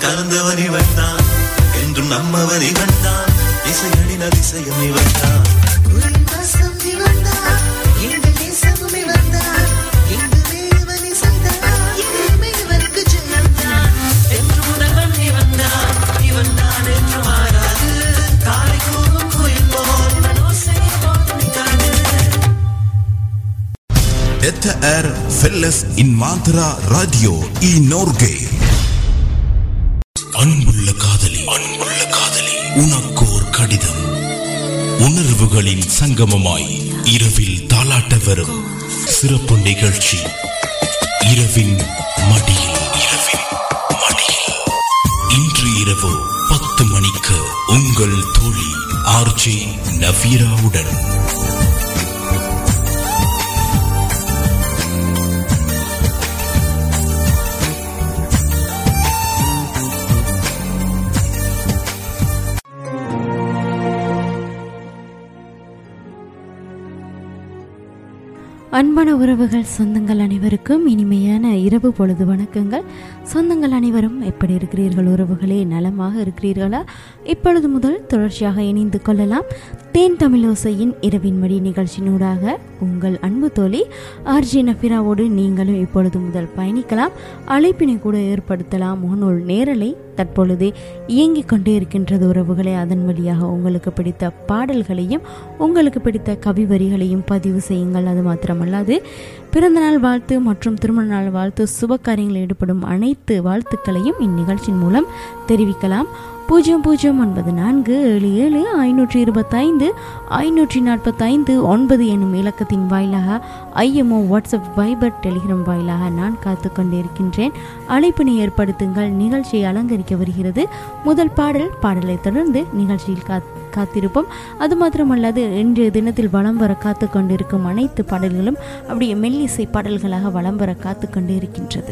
கலந்தவன் இவன் தான் என்றும் நம்மவன் இவன் தான் இசையடின் அதிசயம் இவன் தான் Detta är Felles Invandrara Radio i Norge. அன்புள்ள காதலி அன்புள்ள காதலி உனக்கு ஒரு கடிதம் உணர்வுகளின் சங்கமமாய் இரவில் தாலாட்ட வரும் சிறப்பு நிகழ்ச்சி இரவின் மடியில் இரவின் மடியில் இன்று இரவு பத்து மணிக்கு உங்கள் தோழி ஆர்ஜே நவீராவுடன் அன்பான உறவுகள் சொந்தங்கள் அனைவருக்கும் இனிமையான இரவு பொழுது வணக்கங்கள் சொந்தங்கள் அனைவரும் எப்படி இருக்கிறீர்கள் உறவுகளே நலமாக இருக்கிறீர்களா இப்பொழுது முதல் தொடர்ச்சியாக இணைந்து கொள்ளலாம் தேன் தமிழோசையின் இரவின் மடி நிகழ்ச்சியினூடாக உங்கள் அன்பு தோழி ஆர்ஜி நஃபிராவோடு நீங்களும் இப்பொழுது முதல் பயணிக்கலாம் அழைப்பினை கூட ஏற்படுத்தலாம் முகநூல் நேரலை தற்பொழுது இயங்கிக் கொண்டே இருக்கின்றது உறவுகளே அதன் வழியாக உங்களுக்கு பிடித்த பாடல்களையும் உங்களுக்கு பிடித்த கவி வரிகளையும் பதிவு செய்யுங்கள் அது மாத்திரமல்லாது பிறந்தநாள் வாழ்த்து மற்றும் திருமண நாள் வாழ்த்து சுப காரியங்களில் ஈடுபடும் அனைத்து வாழ்த்துக்களையும் இந்நிகழ்ச்சியின் மூலம் தெரிவிக்கலாம் பூஜ்ஜியம் பூஜ்ஜியம் ஒன்பது நான்கு ஏழு ஏழு ஐநூற்றி இருபத்தைந்து ஐநூற்றி நாற்பத்தைந்து ஒன்பது என்னும் இலக்கத்தின் வாயிலாக ஐஎம்ஓ வாட்ஸ்அப் வைபர் டெலிகிராம் வாயிலாக நான் காத்து கொண்டிருக்கின்றேன் அழைப்பினை ஏற்படுத்துங்கள் நிகழ்ச்சியை அலங்கரிக்க வருகிறது முதல் பாடல் பாடலை தொடர்ந்து நிகழ்ச்சியில் காத் காத்திருப்போம் அது மாத்திரமல்லாது இன்றைய தினத்தில் வலம் வர காத்து கொண்டிருக்கும் அனைத்து பாடல்களும் அப்படியே மெல்லிசை பாடல்களாக வலம் வர காத்து கொண்டு இருக்கின்றது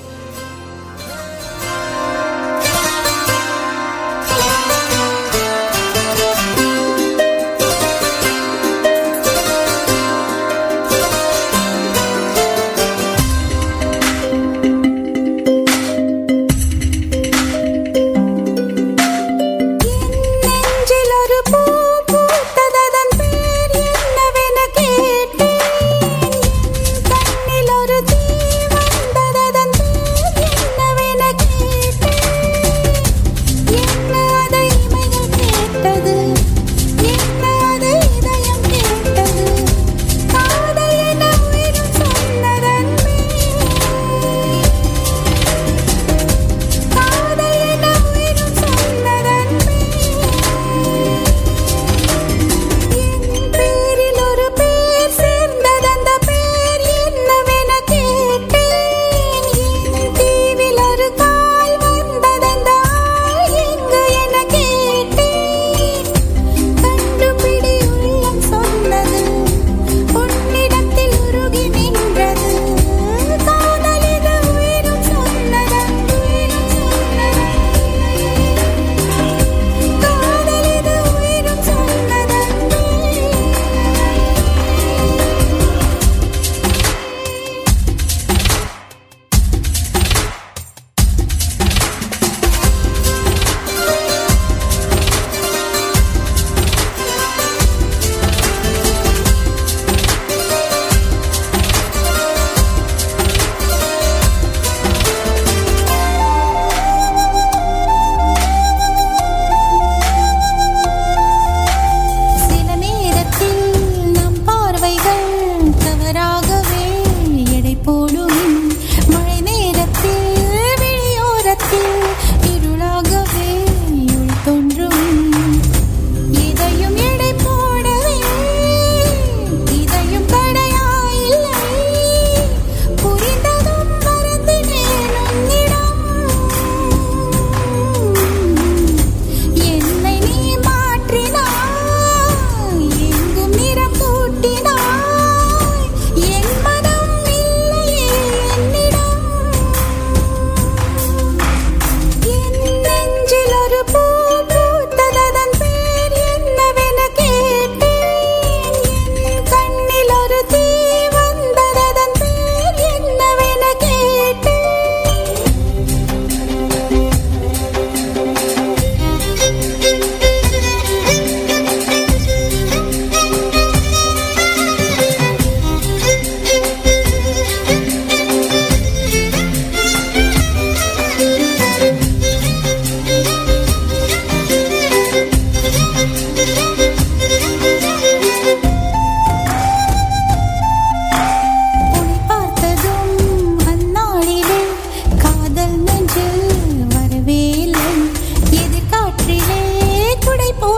நெஞ்சில் ஒரு பூ பூத்ததன் பேர் என்னவென கேட்டேன் கண்ணில் ஒரு தீ வந்ததன்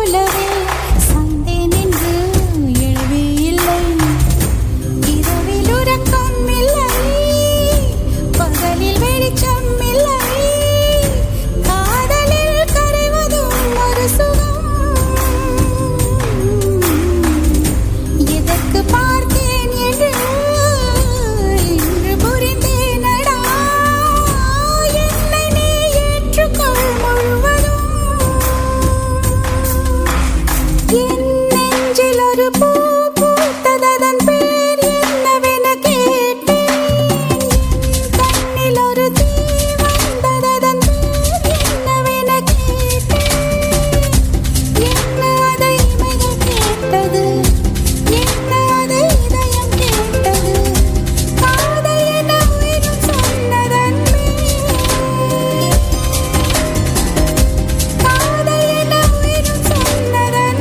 போலவே சந்தே நின்று எழுவே இல்லை இரவில் உறக்கம் இல்லை பகலில் வெளிச்சம் இல்லை காதலில் கரைவதும் ஒரு சுகம் எதற்கு பார்த்தேன் என்று இன்று புரிந்தேனடா என்னை நீ ஏற்றுக்கொள் முழுவதும் என் நெஞ்சில் ஒரு பூ பூத்ததன் பேர் என்னவென கேட்டேன் கண்ணில் ஒரு தீ வந்ததன் பேர் என்னவென கேட்டேன் என்ன அதை இமைகள் கேட்டது என்ன அதை இதயம் கேட்டது காதல் என உயிரும் சொன்னதன் காதல் என உயிரும் சொன்னதன்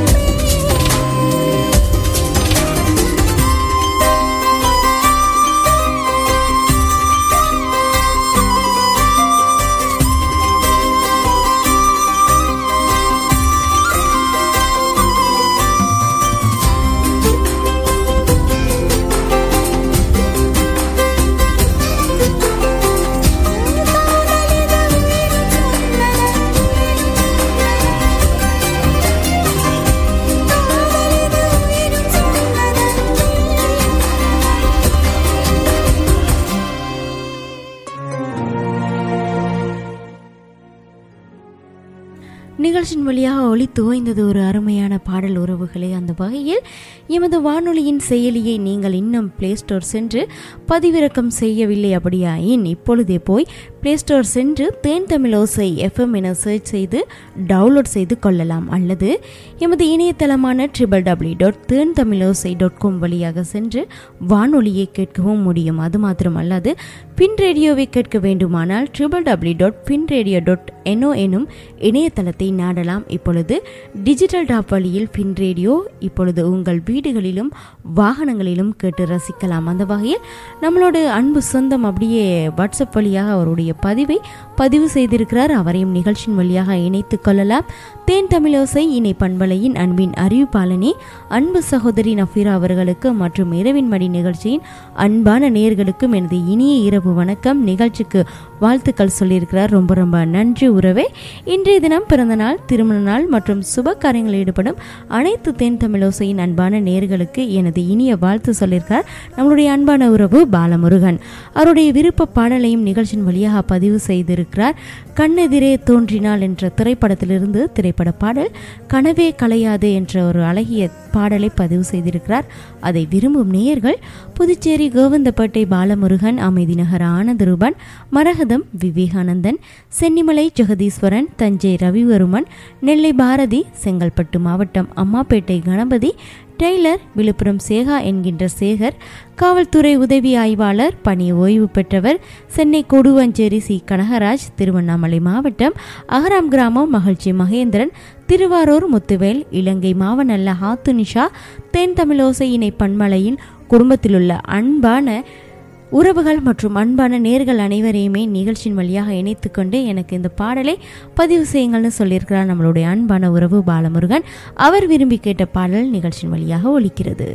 நிகழ்ச்சியின் வழியாக ஒளி துவைந்தது ஒரு அருமையான பாடல் உறவுகளே அந்த வகையில் எமது வானொலியின் செயலியை நீங்கள் இன்னும் பிளே ஸ்டோர் சென்று பதிவிறக்கம் செய்யவில்லை அப்படியாயின் இப்பொழுதே போய் பிளே ஸ்டோர் சென்று தேன் தமிழ் ஓசை எஃப்எம் என சர்ச் செய்து டவுன்லோட் செய்து கொள்ளலாம் அல்லது எமது இணையதளமான triple W dot Then Tamil Osai dot com வழியாக சென்று வானொலியை கேட்கவும் முடியும் அது மாத்திரமல்லாது பின் ரேடியோவை கேட்க வேண்டுமானால் triple W dot Pin radio dot எனோ எனும் இணையதளத்தை நாடலாம் இப்பொழுது டிஜிட்டல் டாப் வழியில் பின் ரேடியோ இப்பொழுது உங்கள் வீடுகளிலும் வாகனங்களிலும் கேட்டு ரசிக்கலாம் அந்த வகையில் நம்மளோட அன்பு சொந்தம் அப்படியே வாட்ஸ்அப் வழியாக அவருடைய பதிவை பதிவு செய்திருக்கிறார் அவரையும் நிகழ்ச்சியின் வழியாக இணைத்துக் கொள்ளலாம் தேன் தமிழோசை இணை பண்பலையின் அன்பின் அறிவிப்பாளனே அன்பு சகோதரி நஃபீரா அவர்களுக்கு மற்றும் இரவின் மடி நிகழ்ச்சியின் அன்பான நேயர்களுக்கும் எனது இனிய இரவு வணக்கம் நிகழ்ச்சிக்கு வாழ்த்துக்கள் சொல்லியிருக்கிறார் ரொம்ப ரொம்ப நன்றி உறவே இன்றைய தினம் பிறந்த நாள் திருமண நாள் மற்றும் சுப காரியங்களில் ஈடுபடும் அனைத்து தென் தமிழோசையின் அன்பான நேர்களுக்கு எனது இனிய வாழ்த்து சொல்லியிருக்கார் நம்மளுடைய அன்பான உறவு பாலமுருகன் அவருடைய விருப்ப பாடலையும் நிகழ்ச்சியின் வழியாக பதிவு செய்திருக்கிறார் கண்ணெதிரே தோன்றினாள் என்ற திரைப்படத்திலிருந்து திரைப்பட பாடல் கனவே கலையாது என்ற ஒரு அழகிய பாடலை பதிவு செய்திருக்கிறார் அதை விரும்பும் நேயர்கள் புதுச்சேரி கோவிந்தப்பேட்டை பாலமுருகன் அமைதி நகர் ஆனந்தரூபன் மரகதம் விவேகானந்தன் சென்னிமலை ஜெகதீஸ்வரன் தஞ்சை ரவிவர்மன் நெல்லை பாரதி செங்கல்பட்டு மாவட்டம் அம்மாப்பேட்டை கணபதி டெய்லர் விழுப்புரம் சேகா என்கின்ற சேகர் காவல்துறை உதவி ஆய்வாளர் பணி ஓய்வு பெற்றவர் சென்னை கொடுவஞ்சேரி சி கனகராஜ் திருவண்ணாமலை மாவட்டம் அகராம் கிராமம் மகிழ்ச்சி மகேந்திரன் திருவாரூர் முத்துவேல் இலங்கை மாவனல்ல ஹாத்துனிஷா தென் தமிழோசை இணை பண்மலையின் குடும்பத்திலுள்ள அன்பான உறவுகள் மற்றும் அன்பான நேர்கள் அனைவரையுமே நிகழ்ச்சியின் வழியாக இணைத்துக்கொண்டு எனக்கு இந்த பாடலை பதிவு செய்யுங்கள்னு சொல்லியிருக்கிறார் நம்மளுடைய அன்பான உறவு பாலமுருகன் அவர் விரும்பி கேட்ட பாடல் நிகழ்ச்சியின் வழியாக ஒலிக்கிறது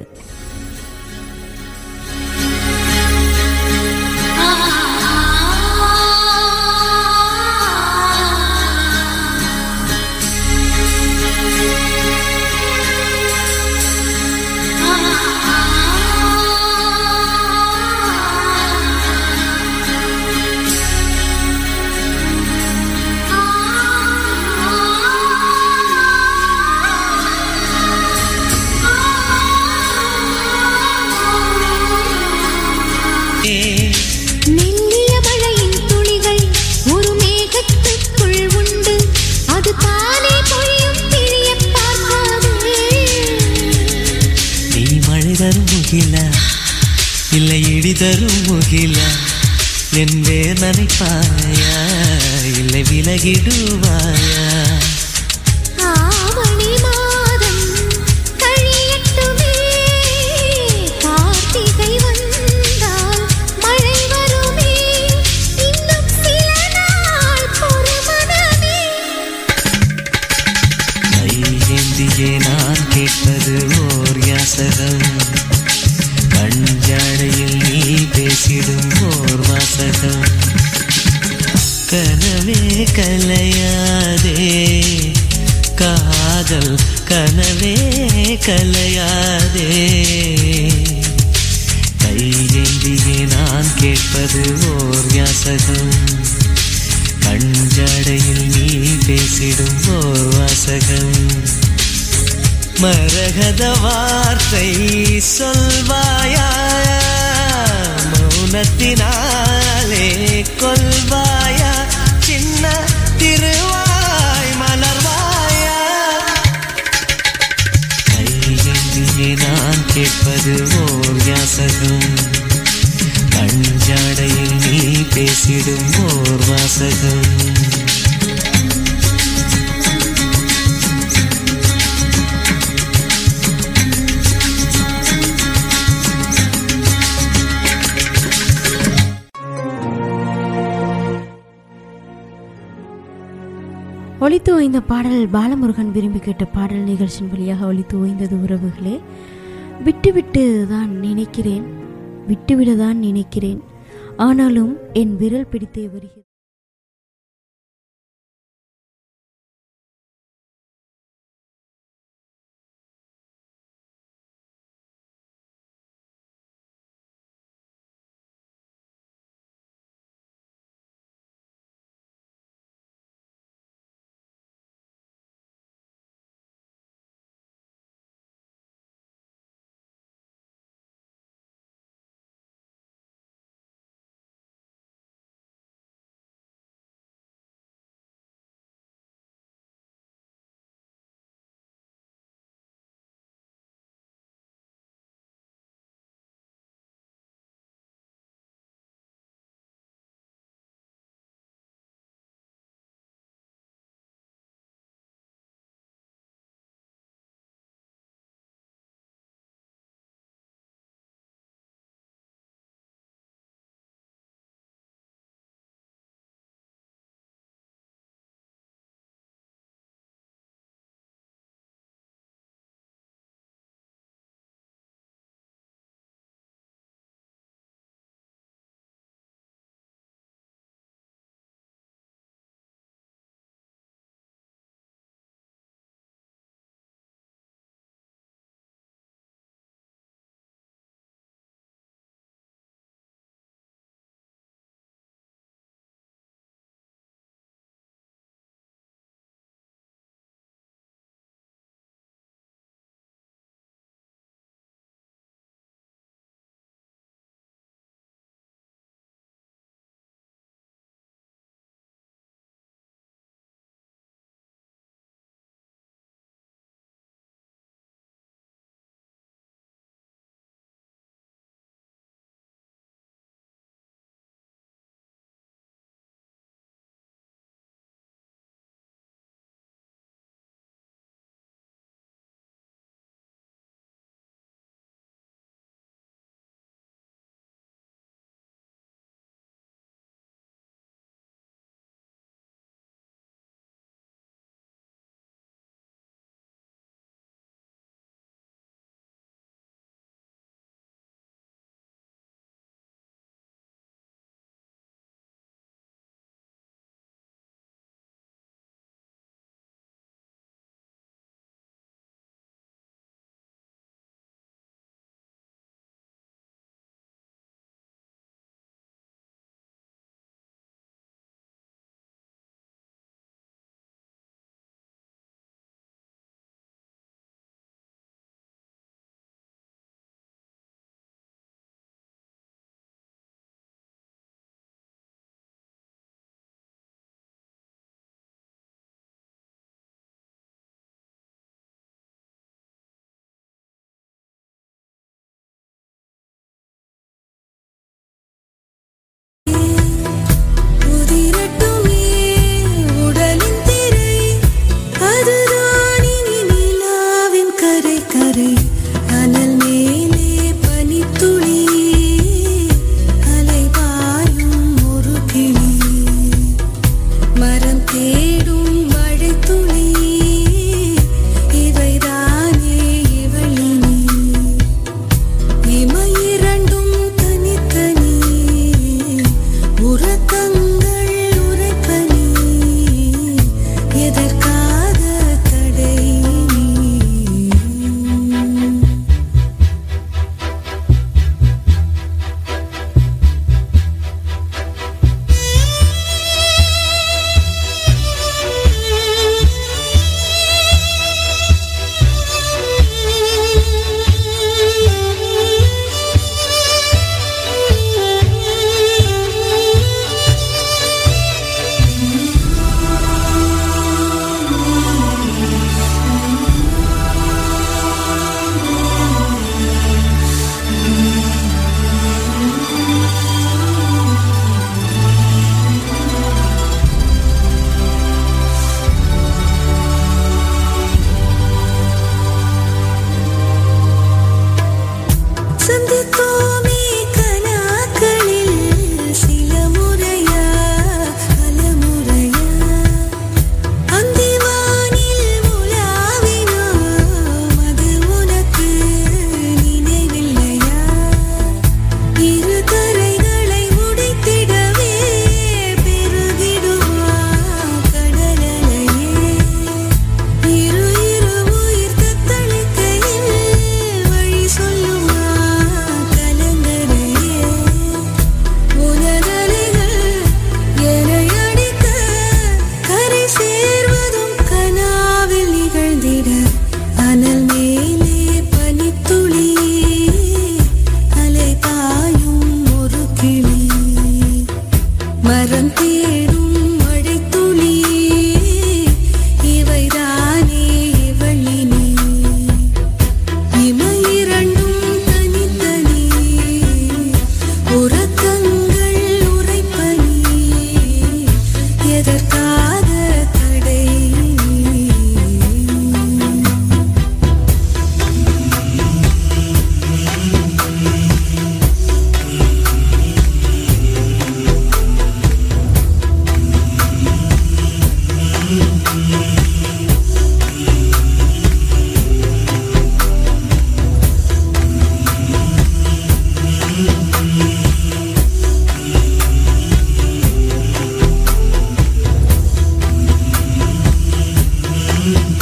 மெல்லிய மழையின் துளிகள் ஒரு மேகத்துக்குள் உண்டு அது தானே பொழியும் பிழிய பார்க்காது நீ மழை தரும் முகில இல்லை இடி தரும் முகில என் வேர் நனைப்பாயா இல்லை விலகிடுவாயா ஆவணி மாதம் கழியட்டுமே கார்த்திகை வந்தால் மழை வருமே இன்னும் சில நாள் பொறுமனமே கையேந்தி கேட்பது ஓர் யாசகம் கஞ்சாடையில் நீ பேசிடும் ஓர் வாசகம் கனவே கலையாதே காதல் கனவே கலையாதே கையேந்தியே நான் கேட்பது ஓர் யாசகம் கஞ்சாடையில் நீ பேசிடும் ஓர் வாசகம் மரகத வார்த்தை சொல்வாயா மௌனத்தினாலே கொல்வாயா சின்ன திருவாய் மலர்வாயா கையெந்தியே நான் கேட்பது ஓர் யாசகம் கஞ்சாடையில் நீ பேசிடும் ஓர் வாசகம் ஒலித்து ஓய்ந்த பாடல் பாலமுருகன் விரும்பி கேட்ட பாடல் நிகழ்ச்சியின் வழியாக ஒலித்து ஓய்ந்தது உறவுகளே விட்டு விட்டு தான் நினைக்கிறேன் விட்டுவிட தான் நினைக்கிறேன் ஆனாலும் என் விரல் பிடித்தே வருகிறது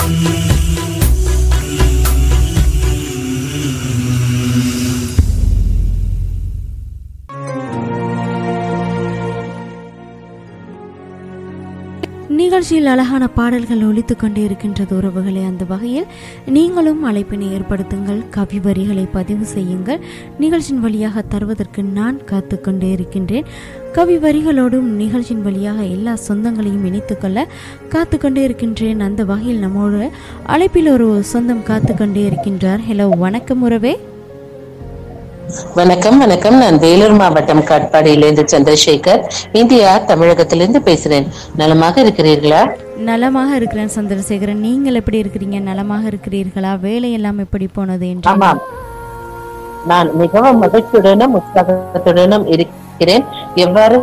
நிகழ்ச்சியில் அழகான பாடல்கள் ஒலித்து கொண்டே இருக்கின்றது உறவுகளே அந்த வகையில் நீங்களும் அழைப்பினை ஏற்படுத்துங்கள் கவி வரிகளை பதிவு செய்யுங்கள் நிகழ்ச்சியின் வழியாக தருவதற்கு நான் காத்து கொண்டே இருக்கின்றேன் கவி வரிகளோடும் நிகழ்ச்சியின் வழியாக எல்லா சொந்தங்களையும் இணைத்துக்கொள்ள காத்து கொண்டே இருக்கின்றேன் அந்த வகையில் நம்மோடு அழைப்பில் ஒரு சொந்தம் காத்து கொண்டே இருக்கின்றார் ஹலோ வணக்கம் உறவே வணக்கம் வணக்கம் நான் வேலூர் மாவட்டம் காட்பாடியிலிருந்து சந்திரசேகர் இந்தியா தமிழகத்திலிருந்து பேசுறேன் நலமாக இருக்கிறீர்களா நலமாக இருக்கிறேன் சந்திரசேகரன் நீங்கள் எப்படி இருக்கிறீங்க நலமாக இருக்கிறீர்களா வேலையெல்லாம் எப்படி போனது என்று ஆமாம் நான் மிகவும் மகிழ்ச்சியுடனும் உற்சாகத்துடனும் இருக்கிறேன் எவ்வாறு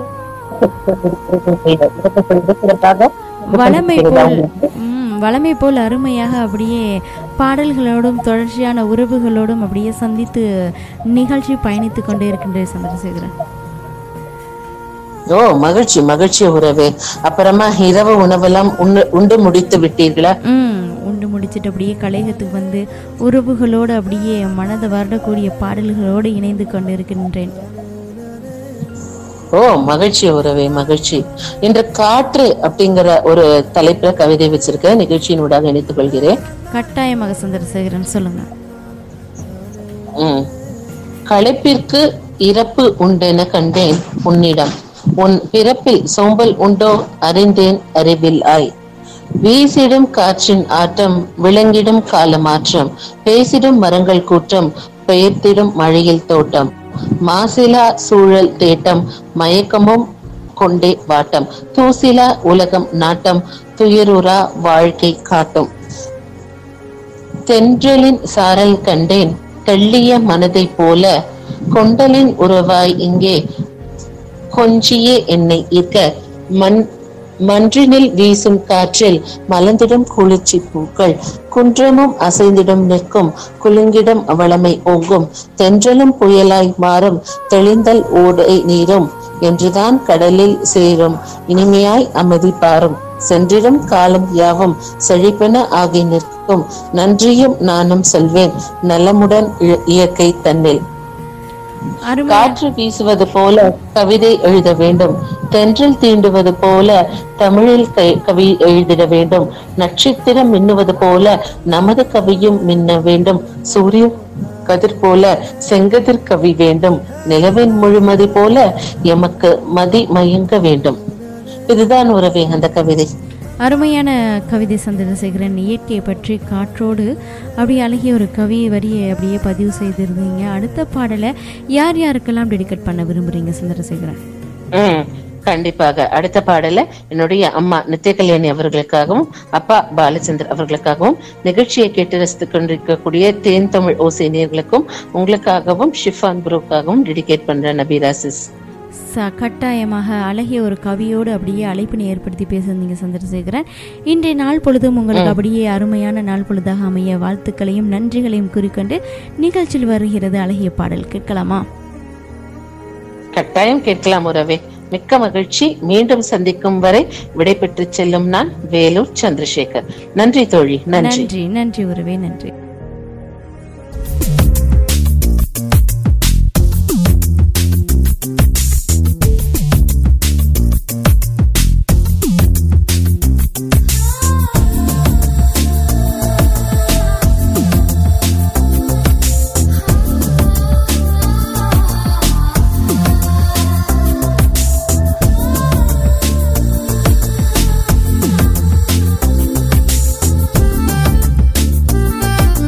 சிறப்பாக வளமை போல் ம், வளமை போல் அருமையாக அப்படியே பாடல்களோடும் தொடர்ச்சியான உறவுகளோடும் அப்படியே சந்தித்து நிகழ்ச்சி பயணித்து கொண்டே இருக்கின்றேன் சந்திரசேகரன் ஓ மகிழ்ச்சி மகிழ்ச்சி உறவே அப்புறமா இரவு உணவெல்லாம் உண்டு உண்டு முடித்து விட்டீர்களா ம் உண்டு முடிச்சிட்டு அப்படியே கலையகத்துக்கு வந்து உறவுகளோடு அப்படியே மனதை வருடக்கூடிய பாடல்களோடு இணைந்து கொண்டு இருக்கின்றேன் ஓ மகிழ்ச்சி உறவே மகிழ்ச்சி இன்று காற்று அப்படிங்கிற ஒரு தலைப்புல கவிதை வச்சிருக்கேன் நிகழ்ச்சியின் ஊடாக இணைத்துக் கொள்கிறேன் கட்டாயமாக சந்திரசேகரன் சொல்லுங்க ம். களைப்பிற்கு இறப்பு உண்டென கண்டேன் உன்னிடம் உன் பிறப்பில் சோம்பல் உண்டோ அறிந்தேன் அறிவில் ஆய் வீசிடும் காற்றின் ஆட்டம் விளங்கிடும் கால மாற்றம் பேசிடும் மரங்கள் கூட்டம் பெயர்த்திடும் மழையில் தோட்டம் மாசிலா சூழல் தேட்டம் மயக்கமும் கொண்டே வாட்டம் தூசிலா உலகம் நாட்டம் துயருறா வாழ்க்கை காட்டும் தென்றலின் சாரல் கண்டேன் தெள்ளிய மனதைப் போல கொண்டலின் உறவாய் இங்கே கொஞ்சியே என்னை ஈர்க்க மண் மன்றினில் வீசும் காற்றில் மலர்ந்திடும் குளிர்ச்சி பூக்கள் குன்றமும் அசைந்திடும் நிற்கும் குலுங்கிடும் அவளமை ஓங்கும் தென்றலும் புயலாய் மாறும் தெளிந்தல் ஓடை நீரும் என்றுதான் கடலில் சேரும் இனிமையாய் அமைதி பாரும் சென்றிடும் காலம் யாவும் செழிப்பென ஆகி நிற்கும் நன்றியும் நானும் சொல்வேன் நலமுடன் இய- இயற்கை தன்னில் அருமை காற்று வீசுவது போல கவிதை எழுத வேண்டும் தென்றல் தீண்டுவது போல தமிழில் க- கவி எழுதிட வேண்டும் நட்சத்திரம் மின்னுவது போல நமது கவியும் மின்ன வேண்டும் சூரிய கதிர் போல செங்கதிர் கவி வேண்டும் நிலவின் முழுமதி போல எமக்கு மதி மயங்க வேண்டும் இதுதான் உறவே அந்த கவிதை அருமையான கவிதை சந்திரசேகரன் இயற்கையை பற்றி காற்றோடு அப்படியே அழகிய ஒரு கவி வரியை அப்படியே பதிவு செய்திருந்தீங்க அடுத்த பாடலை யார் யாருக்கெல்லாம் டெடிகேட் பண்ண விரும்புறீங்க சந்திரசேகரன் ம் கண்டிப்பாக அடுத்த பாடல என்னுடைய அம்மா நித்ய கல்யாணி அவர்களுக்காகவும் அப்பா பாலச்சந்தர் அவர்களுக்காகவும் நிகழ்ச்சியை கேட்டு ரசித்துக் கொண்டிருக்கக்கூடிய தேன் தமிழ் ஓசைனியர்களுக்கும் உங்களுக்காகவும் ஷிஃபான் குரூக்காகவும் டெடிகேட் பண்றேன் நபீராசிஸ் ச கட்டாயமாக அழகிய ஒரு கவியோடு அப்படியே அழைப்பினை ஏற்படுத்தி பேசுறீங்க சந்திரசேகரன் இன்றைய நாள் பொழுதும் உங்களுக்கு அப்படியே அருமையான நாள் பொழுதாக அமைய வாழ்த்துக்களையும் நன்றிகளையும் குறிக்கொண்டு நிகழ்ச்சியில் வருகிறது அழகிய பாடல் கேட்கலாமா கட்டாயம் கேட்கலாம் உறவே மிக்க மகிழ்ச்சி மீண்டும் சந்திக்கும் வரை விடைபெற்று செல்லும் நான் வேலூர் சந்திரசேகர் நன்றி தோழி நன்றி நன்றி நன்றி உறவே நன்றி ஆ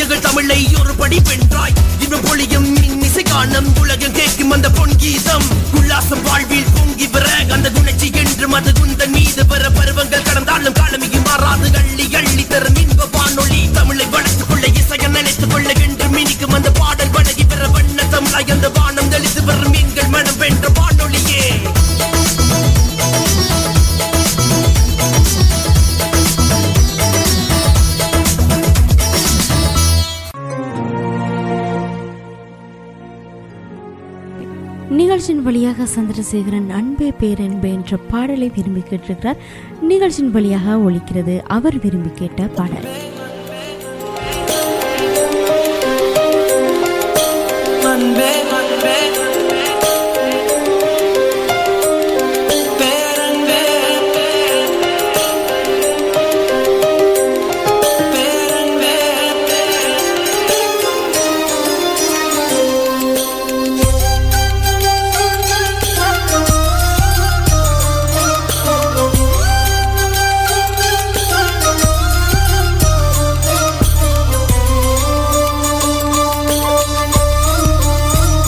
எங்கள் தமிழை ஒரு படி வென்றாய் இவன் பொழியும் இசை காணும் உலகம் கேட்கும் அந்த பொன் கீதம் உல்லாசம் வாழ்வில் பொங்கி பெற அந்த குணச்சி என்றும் அது குந்தன் மீது பெற பருவங்கள் கடந்தாலும் காலமியும் மாறாது அள்ளி அள்ளி தரும் இன்ப வானொலி தமிழை வளர்த்துக் கொள்ள இசைய நினைத்துக் கொள்ள என்று மினிக்கும் அந்த பாடல் வழங்கி பெற வண்ண தமிழாய் அந்த வானம் தெளித்து வரும் எங்கள் மனம் வென்ற வானொலியே நிகழ்ச்சியின் வழியாக சந்திரசேகரன் அன்பே பேரன்பே என்ற பாடலை விரும்பி கேட்டிருக்கிறார் நிகழ்ச்சியின் வழியாக ஒலிக்கிறது அவர் விரும்பி கேட்ட பாடல் அன்பே அன்பே பேரன்பே பேரன்பே ஆ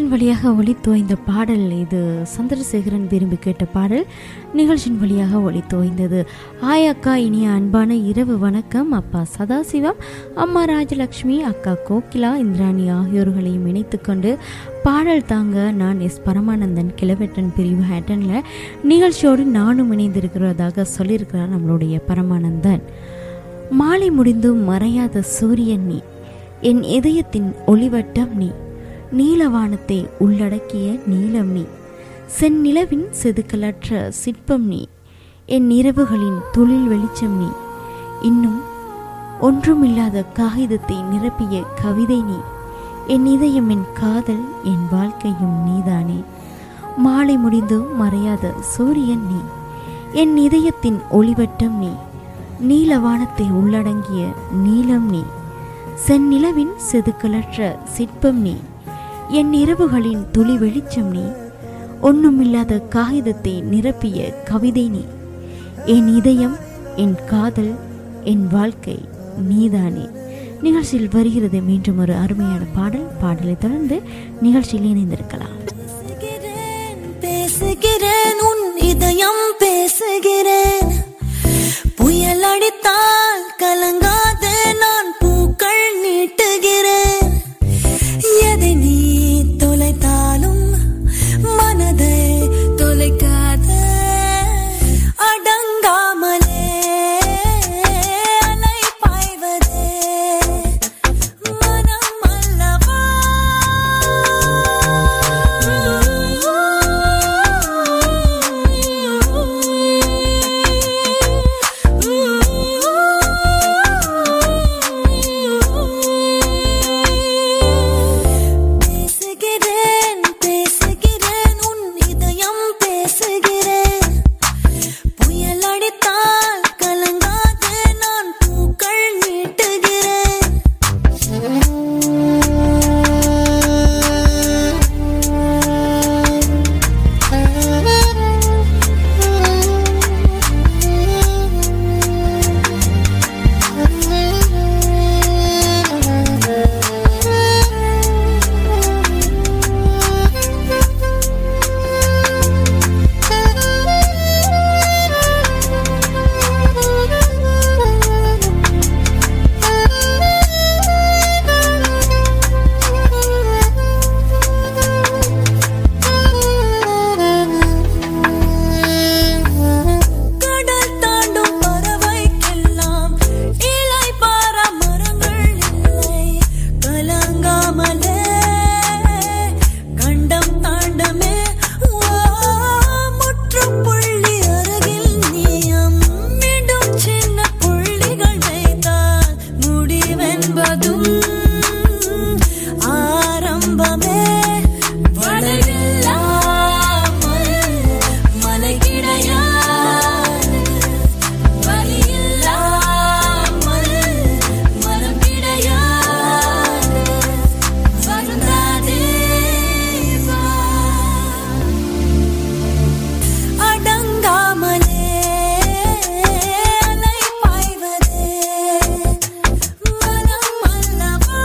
நிகழ்ச்சியின் வழியாக ஒளித்தோய்ந்த பாடல் இது சந்திரசேகரன் விரும்பி கேட்ட பாடல் நிகழ்ச்சியின் வழியாக ஒளித்தோய்ந்தது ஆய் அக்கா இனிய அன்பான இரவு வணக்கம் அப்பா சதாசிவம் அம்மா ராஜலக்ஷ்மி அக்கா கோகிலா இந்திராணி ஆகியோர்களையும் இணைத்துக்கொண்டு பாடல் தாங்க நான் எஸ் பரமானந்தன் கிளவெட்டன் பிரிவு ஹேட்டனில் நிகழ்ச்சியோடு நானும் இணைந்திருக்கிறதாக சொல்லியிருக்கிறார் நம்மளுடைய பரமானந்தன் மாலை முடிந்தும் மறையாத சூரியன் நீ என் இதயத்தின் ஒளிவட்டம் நீ நீலவானத்தை உள்ளடக்கிய நீலம் நீ செந்நிலவின் செதுக்கலற்ற சிற்பம் நீ என் இரவுகளின் தொழில் வெளிச்சம் நீ இன்னும் ஒன்றுமில்லாத காகிதத்தை நிரப்பிய கவிதை நீ என் இதயம் என் காதல் என் வாழ்க்கையும் நீதானே மாலை முடிந்தும் மறையாத சூரியன் நீ என் இதயத்தின் ஒளிவட்டம் நீ நீலவானத்தை உள்ளடங்கிய நீலம் நீ செந்நிலவின் செதுக்கலற்ற சிற்பம் நீ என் இரவுகளின் துளி வெளிச்சம் நீ ஒண்ணுமில்லாத காகிதத்தை நிரப்பிய கவிதை நீ என் இதயம் என் காதல் என் வாழ்க்கை நீதானே நிகழ்ச்சியில் வருகிறது மீண்டும் ஒரு அருமையான பாடல் பாடலை தொடர்ந்து நிகழ்ச்சியில் இணைந்திருக்கலாம் பேசுகிறேன் பேசுகிறேன் உன் இதயம் பேசுகிறேன் புயல் அடித்தால் கலங்காதே நான் பூக்கள் நீட்டுகிறேன் எதை நீ தொலைத்தாலும் மனதை தொலைக்காத அடங்காமலே அலை பாய்வதே மனம் அல்லவா பேசுகிறேன் பேசுகிறேன் உன் இதயம் பேசுகிறேன் புயல் அடித்தால் கலங்காதே நான் பூக்கள் நீட்டுகிறேன் கடல் தாண்டும் பறவைக்கெல்லாம் இலை பார மரங்கள் இல்லை கலங்காமலே கண்டம் தாண்டமே ஓ, முற்றுப்புள்ளி அருகில் நீயம் மீண்டும் சின்ன புள்ளிகள் வைத்தால் முடிவென்பதும் ஆரம்பமே வளைவில்லாமல் மலை கிடையாது வலியில்லாமல் மனம் கிடையாது வருந்தாதே வா. அடங்காமலே அலை பாய்வதே மனம் அல்லவா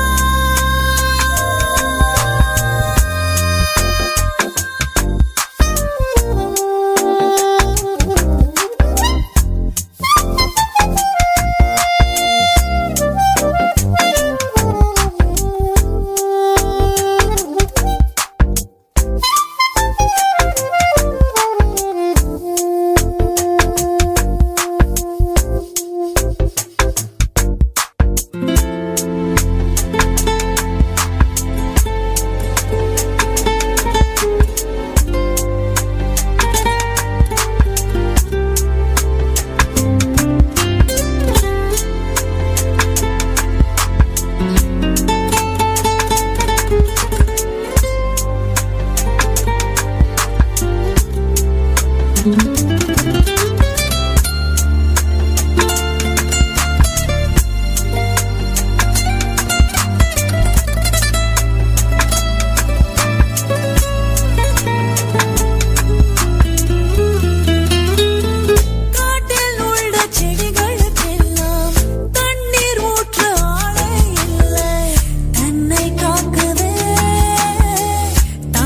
காட்டில் உள்ள செடிகளுக்கெல்லாம் தண்ணீர் ஊற்ற ஆளே இல்லை தன்னை காக்கவே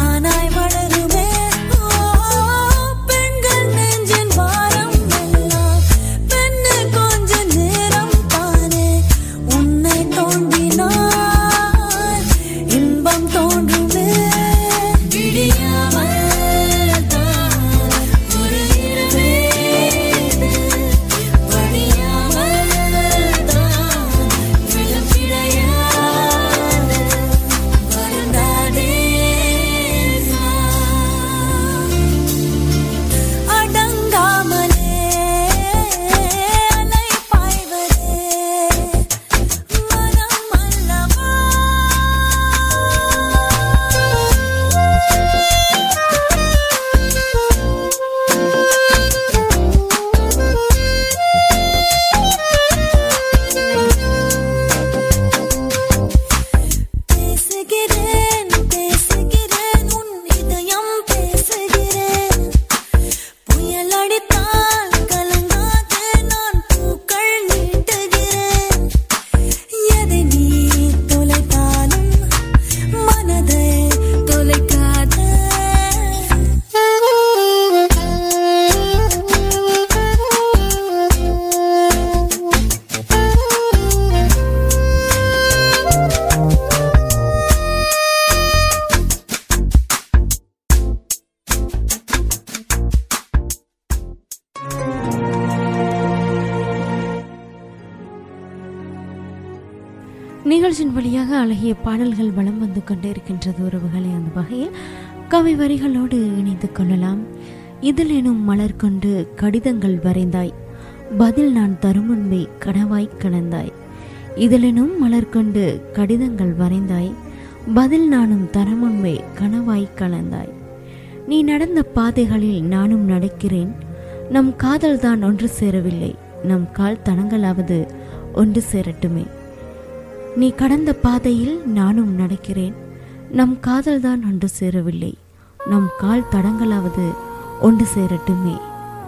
நிகழ்ச்சியின் வழியாக அழகிய பாடல்கள் வலம் வந்து கொண்டே இருக்கின்றது உறவுகளை அந்த வகையில் கவி வரிகளோடு இணைந்து கொள்ளலாம் இதில் எனும் மலர் கொண்டு கடிதங்கள் வரைந்தாய் பதில் நான் தரும் முன்பே கனவாய் கலந்தாய் இதிலெனும் மலர் கொண்டு கடிதங்கள் வரைந்தாய் பதில் நானும் தரும் முன்பே கனவாய் கலந்தாய் நீ நடந்த பாதைகளில் நானும் நடக்கிறேன் நம் காதல் தான் ஒன்று சேரவில்லை நம் கால் தடங்களாவது ஒன்று சேரட்டுமே நீ கடந்த பாதையில் நானும் நடக்கிறேன் நம் காதல் தான் ஒன்று சேரவில்லை நம் கால் தடங்களாவது ஒன்று சேரட்டுமே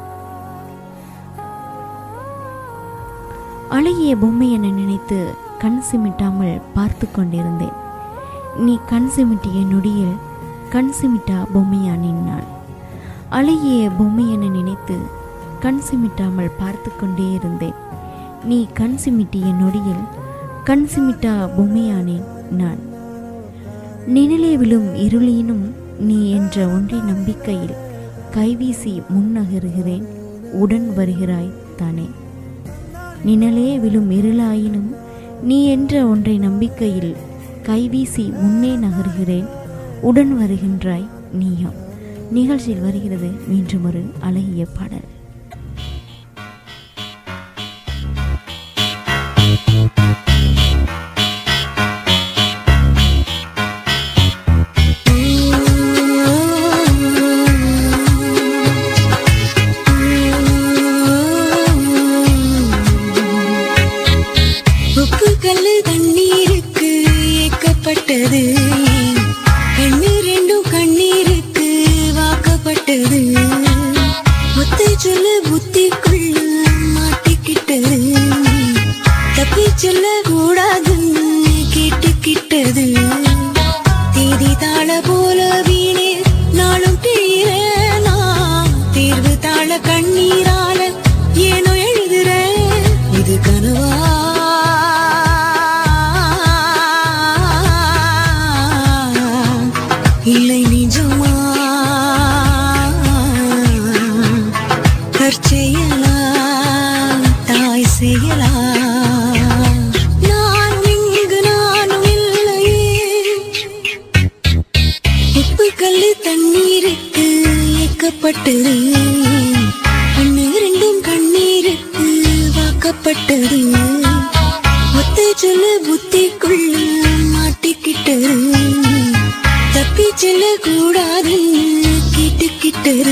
அழகிய பொம்மை என நினைத்து கண் சிமிட்டாமல் பார்த்து கொண்டிருந்தேன் நீ கண் சிமிட்டிய நொடியில் கண் சிமிட்டா பொம்மையா நின்னான் அழகிய பொம்மை என நினைத்து கண் சிமிட்டாமல் பார்த்து கொண்டே இருந்தேன் நீ கண் சிமிட்டிய நொடியில் கண் சிமிட்டா பொம்மையானேன் நான் நிழலே விழும் இருளினும் நீ என்ற ஒன்றை நம்பிக்கையில் கைவீசி முன்னகருகிறேன் உடன் வருகிறாய் தானே நிழலே விழும் இருளாயினும் நீ என்ற ஒன்றை நம்பிக்கையில் கைவீசி முன்னே நகர்கிறேன் உடன் வருகின்றாய் நீயும் நிகழ்ச்சியில் வருகிறது மீண்டும் ஒரு அழகிய பாடல் உப்பு கல்லு தண்ணீருக்கு ஏக்கப்பட்டது கண்ணு ரெண்டும் கண்ணீருக்கு வாக்கப்பட்டது முத்தை சொல்ல புத்திக்குள்ள மாட்டிக்கிட்டது தப்பி சொல்ல கூடாதுன்னு கேட்டுக்கிட்டது தேதி தாள போல வீணே நாளும் தீரேனா தீர்வு தாள கண்ணீரால ஏனோ எழுதுறேன் இது கனவா இல்லை நிஜமா கற்செயலா தாய் செய்யலா நானும் இங்கு நானும் இல்லையே உப்பு கல்லு தண்ணீருக்கு ஏக்கப்பட்டது கண்ணு ரெண்டும் கண்ணீருக்கு வாக்கப்பட்டது ஒத்த சொல்ல புத்திக்குள்ள மாட்டிக்கிட்டது தப்பி செல்ல கூடாது கேட்டுக்கிட்டது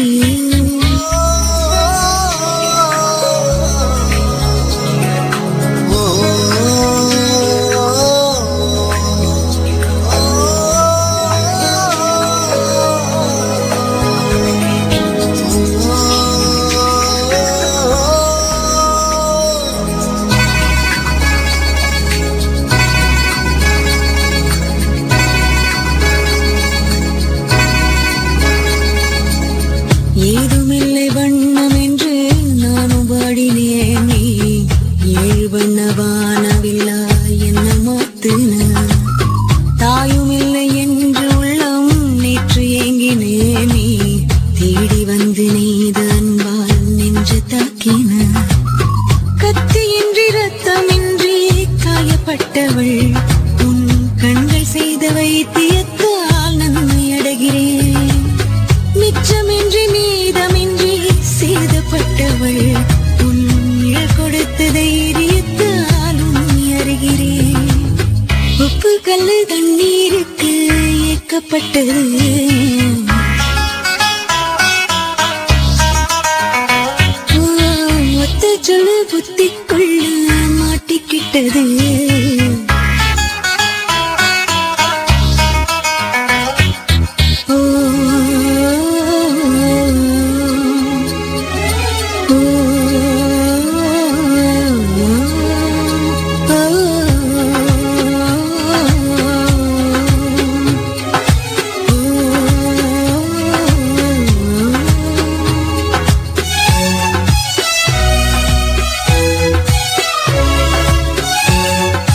ஏதுமில்லை வண்ணம் என்று நானும் பாடினேனே ஏழு வண்ண வானவில்லா என்ன மாத்தின தாயும் இல்லை என்று உள்ளம் நேற்று ஏங்கினேனே தேடி வந்து நெய்த அன்பால் நெஞ்சு தாக்கின கத்தியின்றி ரத்தமின்றி காயப்பட்டவள் உன் கண்கள் செய்த வைத்தியத்தால் நன்மை அடைகிறேன் மிச்சமின்றி மீதமின்றி சேதப்பட்டவள் உன் நிழல் கொடுத்த தைரியத்தால் உன்னை அறிகிறேன் உப்பு கல்லு தண்ணீருக்கு ஏக்கப்பட்டது ஓ, ஒத்த சொல்லு புத்திக்குள்ள மாட்டிக்கிட்டது ஓ, ஓ, ஓ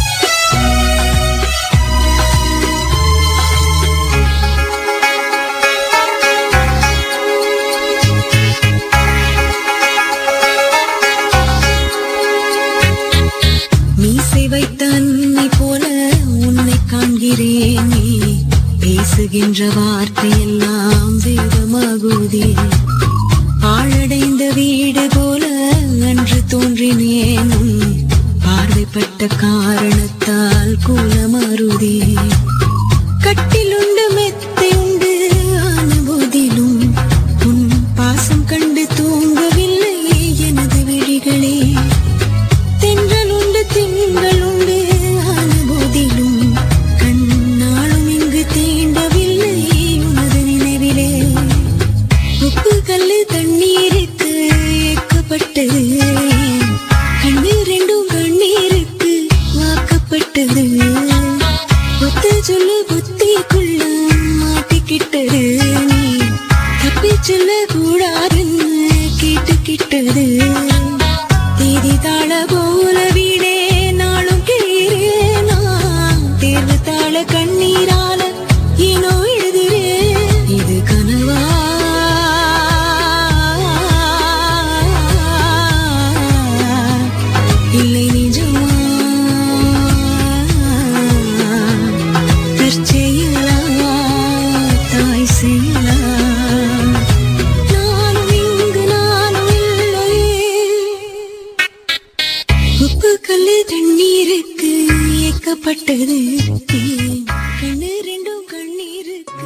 என்ற வார்த்தையெல்லாம் வேதமாகுதே ஆழடைந்த வீடு போல அன்று தோன்றினேன் உன் பார்வைப்பட்ட காரணத்தால் கூலமாறுதே கட்டிலுண்டு மெத்தை உண்டு ஆன போதிலும் உன் பாசம் கண்டு தூங்கவில்லை எனது விழிகளே தென்றல் உண்டு திங்கள் உண்டு ஆன போதிலும் கண்ணாலும் இங்கு தீண்டவில்லை உனது நினைவிலே உப்பு கல்லு தண்ணீருக்கு ஏக்கப்பட்டது கண்ணீர் ரெண்டும் கண்ணீருக்கு வாக்கப்பட்டது ஒத்து சொல்லு புத்திக்குள்ள மாட்டிக்கிட்டது நீ தப்பி சொல்ல கூடாதுன்னு கேட்டுக்கிட்டது தேதி தாழ போல வீடே நாளும் கிளீரே நான் தேர்வு தாழ கண்ணீரால ஏனோ எழுதுறேன் இது கனவா இல்லை நிஜமா தற்செயலா தாய் செயலா நானும் இங்கு நானும் இல்லையே உப்பு கல்லு தண்ணீருக்கு ஏக்கப்பட்டது ஏன் கண்ணு ரெண்டும் கண்ணீருக்கு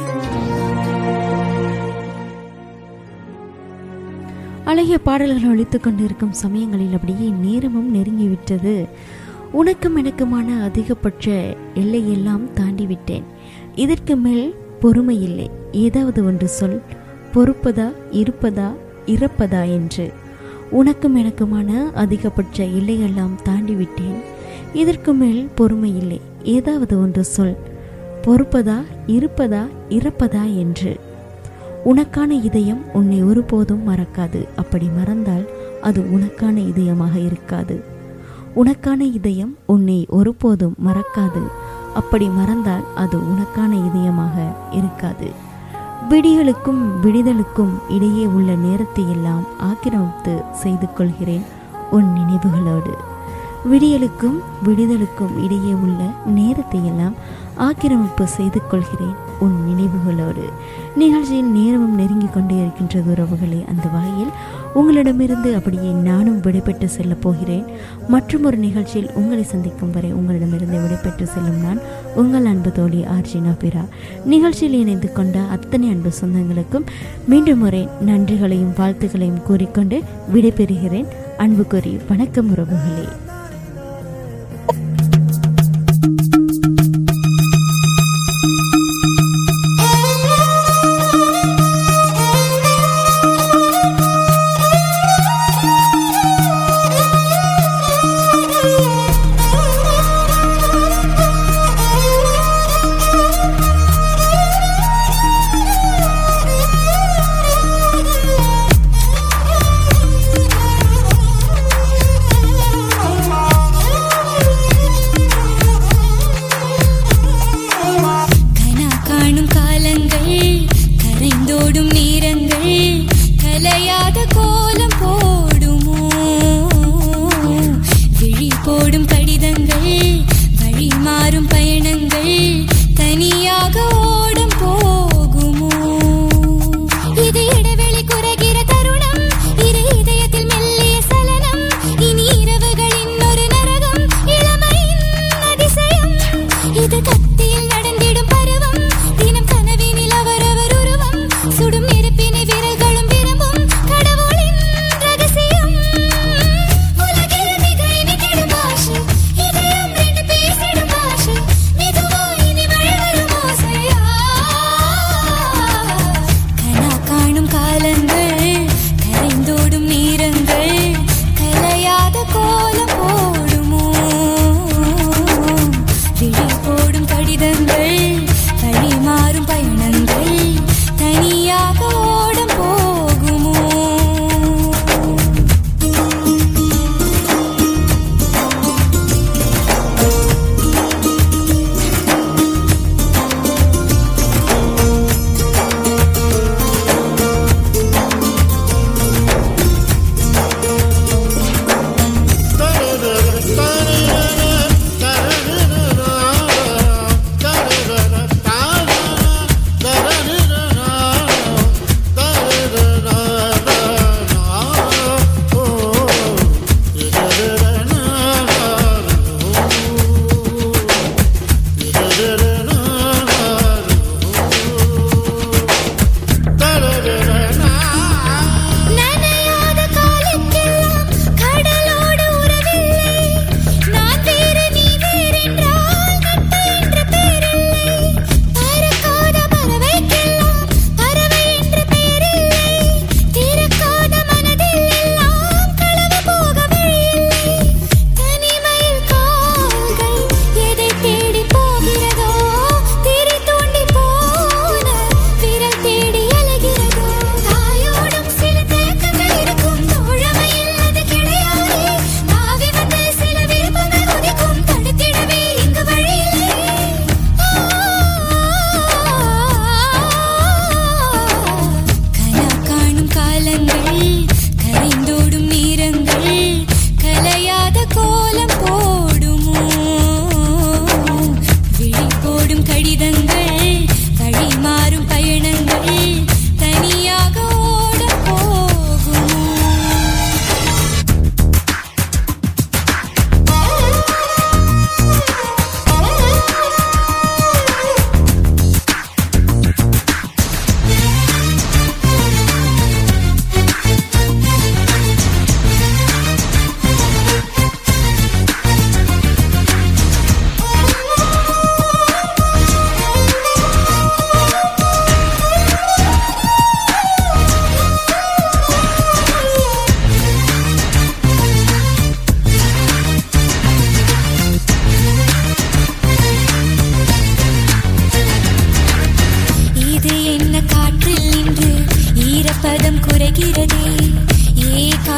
அழகிய பாடல்கள் ஒழித்துக் கொண்டிருக்கும் சமயங்களில் அப்படியே நேரமும் நெருங்கிவிட்டது உனக்கும் எனக்குமான அதிகபட்ச எல்லையெல்லாம் தாண்டி விட்டேன் இதற்கு மேல் பொறுமை இல்லை ஏதாவது ஒன்று சொல் பொறுப்பதா இருப்பதா இறப்பதா என்று உனக்கும் எனக்குமான அதிகபட்ச எல்லையெல்லாம் தாண்டி விட்டேன் இதற்கு மேல் பொறுமை இல்லை ஏதாவது ஒன்று சொல் பொறுப்பதா இருப்பதா இறப்பதா என்று உனக்கான இதயம் உன்னை ஒருபோதும் மறக்காது அப்படி மறந்தால் அது உனக்கான இதயமாக இருக்காது உனக்கான இதயம் உன்னை ஒருபோதும் மறக்காது அப்படி மறந்தால் அது உனக்கான இதயமாக இருக்காது விடிகளுக்கும் விடிதலுக்கும் இடையே உள்ள நேரத்தை எல்லாம் ஆக்கிரமித்து செய்து கொள்கிறேன் உன் நினைவுகளோடு விடியலுக்கும் விடுதலுக்கும் இடையே உள்ள நேரத்தை எல்லாம் ஆக்கிரமிப்பு செய்து கொள்கிறேன் உன் நினைவுகளோடு நிகழ்ச்சியின் நேரமும் நெருங்கி கொண்டே இருக்கின்றது உறவுகளே அந்த வகையில் உங்களிடமிருந்து அப்படியே நானும் விடைபெற்று செல்லப் போகிறேன் மற்றும் ஒரு நிகழ்ச்சியில் உங்களை சந்திக்கும் வரை உங்களிடமிருந்து விடைபெற்று செல்லும் நான் உங்கள் அன்பு தோழி ஆர்ஜினா பிரா நிகழ்ச்சியில் இணைந்து கொண்ட அத்தனை அன்பு சொந்தங்களுக்கும் மீண்டும் முறை நன்றிகளையும் வாழ்த்துக்களையும் கூறிக்கொண்டு விடைபெறுகிறேன் அன்பு கூறி வணக்கம் உறவுகளே Thank you.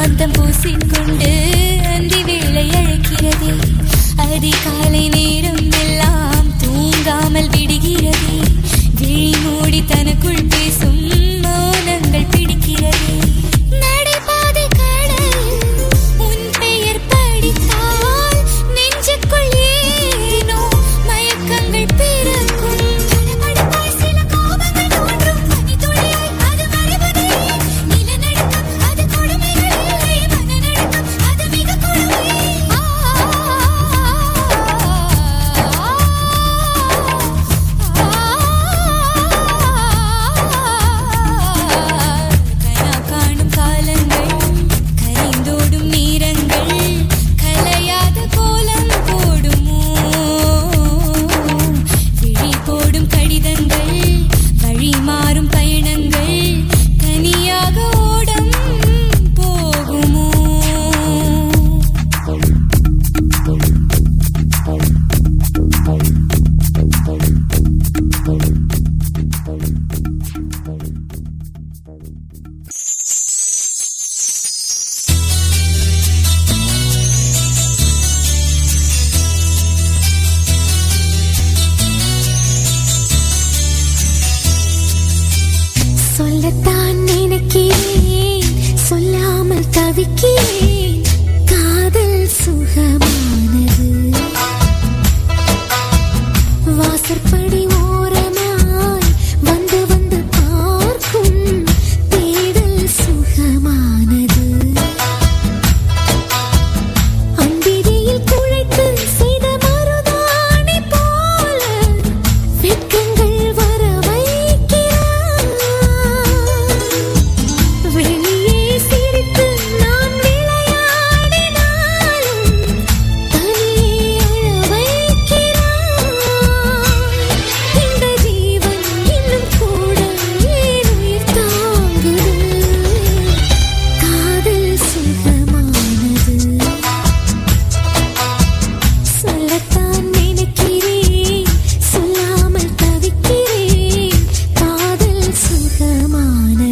சாந்தம் பூசிக்கொண்டு அந்தி வேளை அழைக்கிறதே அதிகாலை நேரம் எல்லாம் தூங்காமல் விடுகிறதே விழி மூடி தனக்குள் பேசும் மௌனங்கள் பிடிக்கிறதே நடைபாதை கடல் உன் பெயர் படித்தால் நெஞ்சுக்குள் ஏனோ மயக்கங்கள் பிறக்கும் தடபடப்பாய் சில கோபங்கள் தோன்றும் பனித்துளியாய் அது மறைவதே நிலநடுக்கம் அது கொடுமைகள் இல்லை மனநடுக்கம் அது மிக கொடுமை ஆ, கனா காணும் காலங்கள் கரைந்தோடும் நீரங்கள் கலையாத கோலம் போடுமோ விழி போடும் கடிதங்கள் வழி மாறும் பயணங்கள் தனியாக ஓடம் போகுமோ சொல்லத்தான் நினைக்கிறேன் சொல்லாமல் தவிக்கிறேன் காதல் சுகமானது வாசற்படி ஓரமாய் வந்து வந்து பார்க்கும் தேடல் சுகமானது அம்பிரியில் குழைத்து செய்த மருதாணி போல வெட்கங்கள் வர வைக்கிறார் வெளியே சிரித்து நான் விளையாடினாலும் தனியே அழ வைக்கிறார் இந்த ஜீவன் இன்னும் கூட ஏன் உயிர் தாங்குது காதல் சுகமானது சொல்லத்தான் நினைக்கிறேன் சொல்லாமல் தவிக்கிறேன் காதல் சுகமானது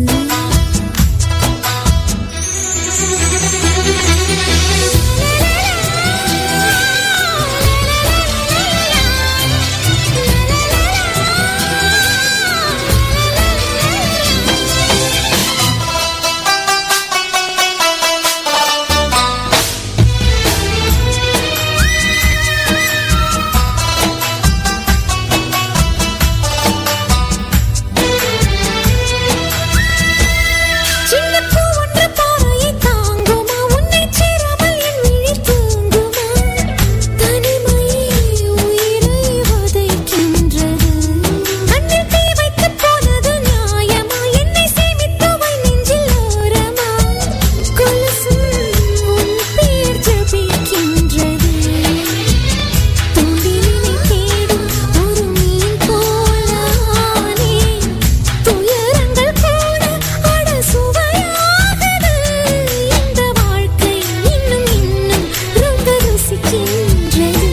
சின்ன பூ ஒன்று பார்வையை தாங்குமா உன்னை சேராமல் என் விழி தூங்குமா தனிமையே உயிரை வதைக்கின்றது கண்ணில் தீ வைத்து போனது நியாயமா என்னை சேமித்தவை நெஞ்சில் ஓரமா கொலுசும் உன் பேர் ஜபிக்கின்றது தூண்டிலினை தேடும் ஒரு மீன் போலானே துயரங்கள் கூட அட சுவையாகுது இந்த வாழ்க்கை இன்னும் இன்னும் ரொம்ப ருசிக்கின்றது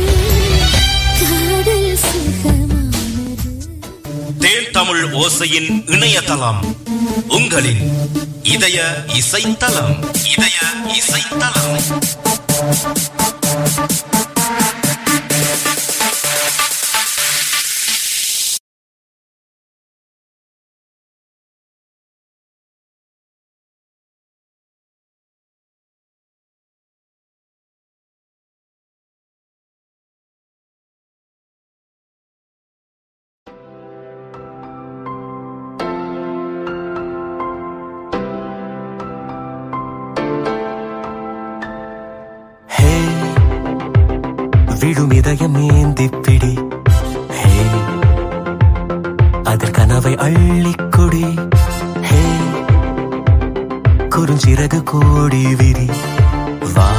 காதல் சுகமானது தேன் தமிழ் ஓசையின் இணையதளம் உங்களின் இதய இசைத்தலம் இதய இசைத்தலம் ஹே விடும் இதயம் ஏந்திப்பிடி ஹே அதில் கனவை அள்ளிக்கொடி ஹே குறுஞ்சிறகு கோடி விரி வா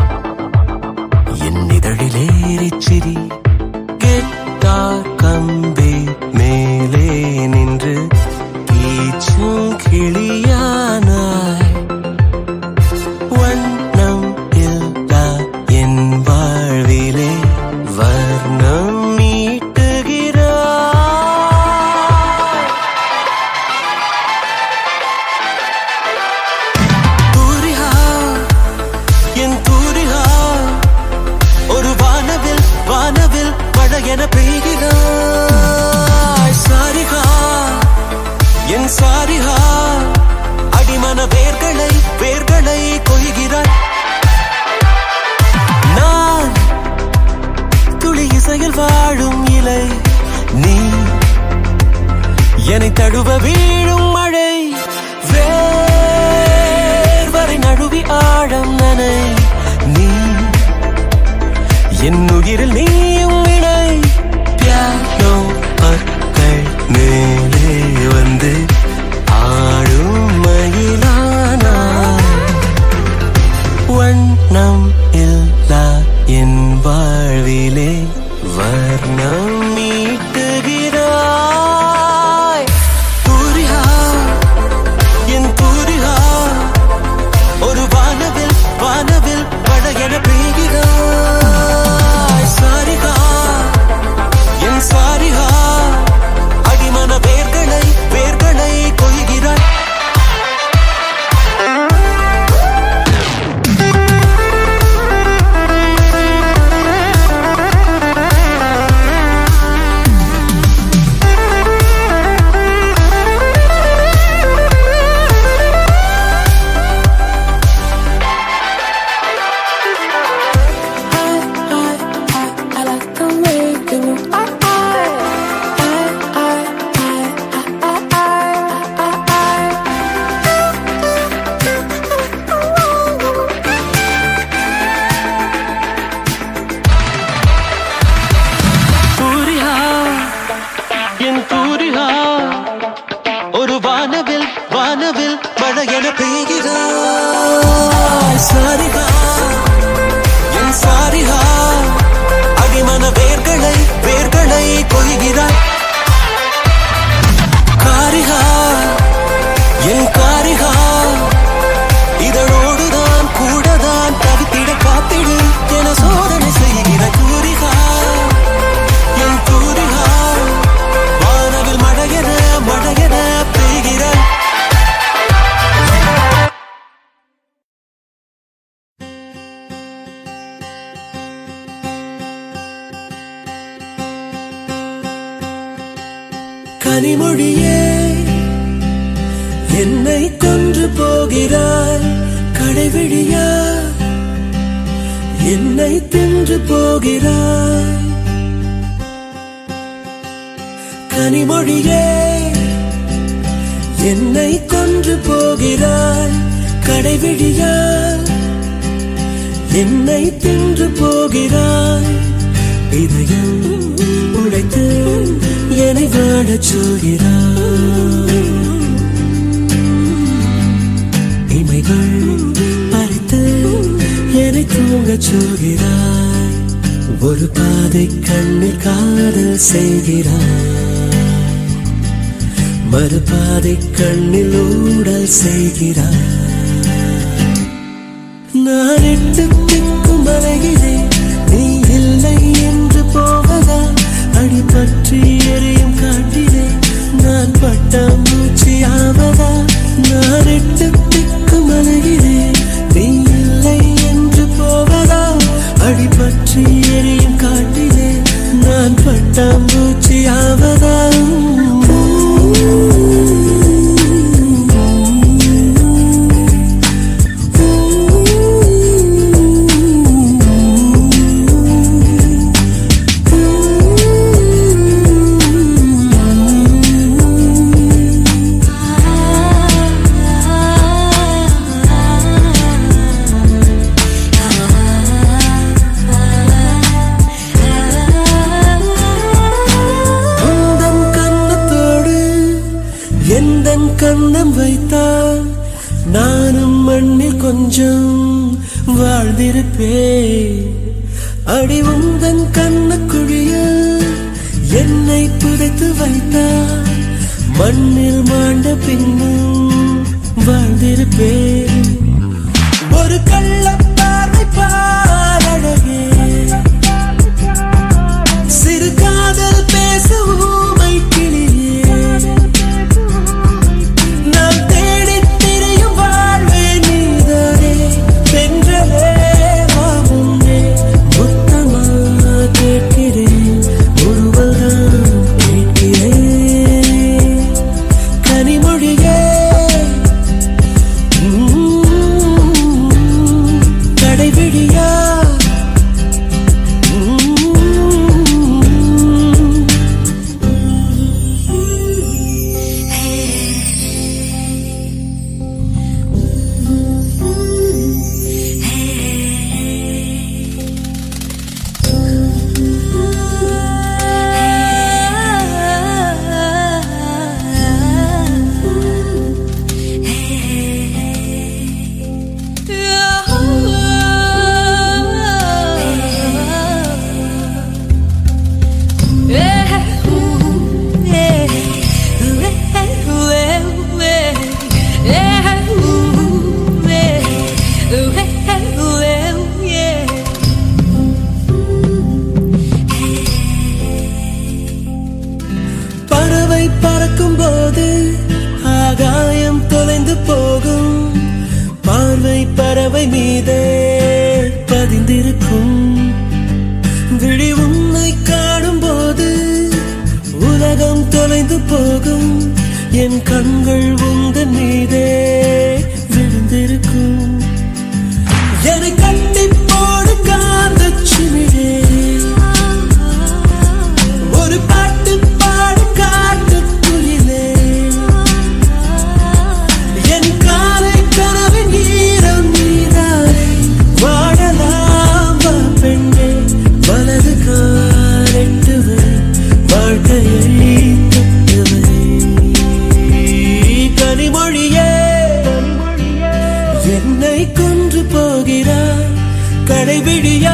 என் இதழிலேறிச் சிரி கெட்டார் கம்பி மேலே நின்று கீச்சும் கிளியானாய் வண்ணம் இல்லா என் வாழ்விலே வர்ணம் நீட்டுகிறாய் வேர்களை கொய்கிறாய் நான் துளி இசையில் வாழும் இலை நீ என்னை தழுவ வீழும் மழை வேர்வரை நழுவி ஆழம் நனை நீ என் உயிரில் நீயும் இணை பியானோ பற்கள் மேலே வந்து ஆடும் மயிலானாய் வண்ணம் இல்லா என் வாழ்விலே வர்ணம் மீட்டுகிறாய் தூரிகா என் தூரிகா ஒரு வானவில் வானவில் பழையன பெய்கிறாய் சாரிகா என் சாரிகா அடிமன வேர்களை வேர்களை கொய்கிறாய் சூரியா என் சூரியா ஒரு வானவில் வானவில் மழையென பெய்கிறாய் சாரிகா என் சாரிகா அடிமன வேர்களை வேர்களை கொய்கிறாய் காரிகா என் காரிகா இதழோடுதான் கூடதான் தவித்திட காத்திடு என சோதனை செய்கிறாய் கூறிகா என் தூரிகா வானவில் மழையென மழையென பெய்கிறாய் கனிமொழியே என்னை கொன்று போகிறாய் கடைவிழியா என்னை தின்று போகிறாய் கனிமொழியே என்னை கொன்று போகிறாய் கடைவிழியா என்னை தின்று போகிறாய் இதயம் உடைத்து என்னை வாழச் சொல்கிறாய் இமைகள் பறித்து என்னை தூங்கச் சொல்கிறாய் ஒரு பாதை கண்ணில் காதல் செய்கிறாய் மறுபாதை கண்ணில் ஊடல் செய்கிறாய் நான் எட்டு திக்கும் அலைகிறேன் நீ இல்லை என்று போவதா அடிபற்றி எரியும் காட்டிலே நான் பட்டாம் மூச்சு ஆவதா நான் எட்டு திக்கும் அலைகிறேன் நீ இல்லை என்று போவதா அடிபற்றி எரியும் காட்டிலே நான் பட்டாம் மூச்சு ஆவதா உந்தன் கண்ணத்தோடு எந்தன் கண்ணம் வைத்தால் நானும் மண்ணில் கொஞ்சம் வாழ்ந்திருப்பேன் அடி உந்தன் கண்ணக்குழியில் என்னை புதைத்து வைத்தால் மண்ணில் மாண்ட பின்னும் வாழ்ந்திருப்பேன் ஒரு கள்ள பார்வை பாரழகே சிறு காதல் பேச ஊமை கிளியே நாம் தேடித் திரியும் வாழ்வே நீதானே தென்றலே வா முன்னே முத்தமா கேட்கிறேன் ஒருவர்தான் கேட்கிறேன் கனிமொழியே உம் தலை மீதே பதிந்திருக்கும் விழி உன்னை காணும் போது உலகம் தொலைந்து போகும் என் கண்கள் உந்தன் மீதே விழுந்திருக்கும் என்னை கட்டி போடு காந்த சிமிழே ஒரு பாட்டு பாடு காட்டு குயிலே என் காலை கனவின் ஈரம் நீராய் வாழலாம் வா பெண்ணே வலது காலெட்டுவரை வாழ்க்கையை தொட்டவரை கனிமொழியே என்னை கொன்று போகிறாய் கடைபிடியா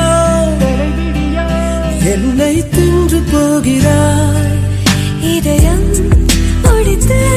என்னை தின்று போகிறாய் இதயம் ஒடித்து